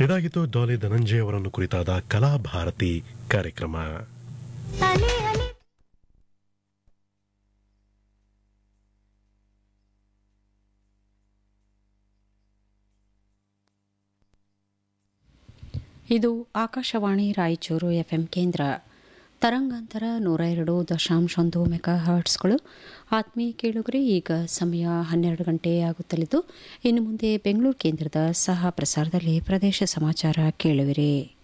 ಇದಾಗಿತ್ತು ಡಾಲಿ ಧನಂಜಯ ಅವರನ್ನು ಕುರಿತಾದ ಕಲಾಭಾರತಿ ಕಾರ್ಯಕ್ರಮ ಅಲೆ ಅಲೆ ಇದು ಆಕಾಶವಾಣಿ ರಾಯಚೂರು ಎಫ್ಎಂ ಕೇಂದ್ರ ತರಂಗಾಂತರ ನೂರ ಎರಡು ದಶಾಂಶ ಒಂದು ಮೆಗಾ ಹರ್ಟ್ಸ್ಗಳು ಆತ್ಮೀಯ ಕೇಳುಗರೆ ಈಗ ಸಮಯ ಹನ್ನೆರಡು ಗಂಟೆ ಆಗುತ್ತಲಿದ್ದು ಇನ್ನು ಮುಂದೆ ಬೆಂಗಳೂರು ಕೇಂದ್ರದ ಸಹ ಪ್ರಸಾರದಲ್ಲಿ ಪ್ರದೇಶ ಸಮಾಚಾರ ಕೇಳುವಿರಿ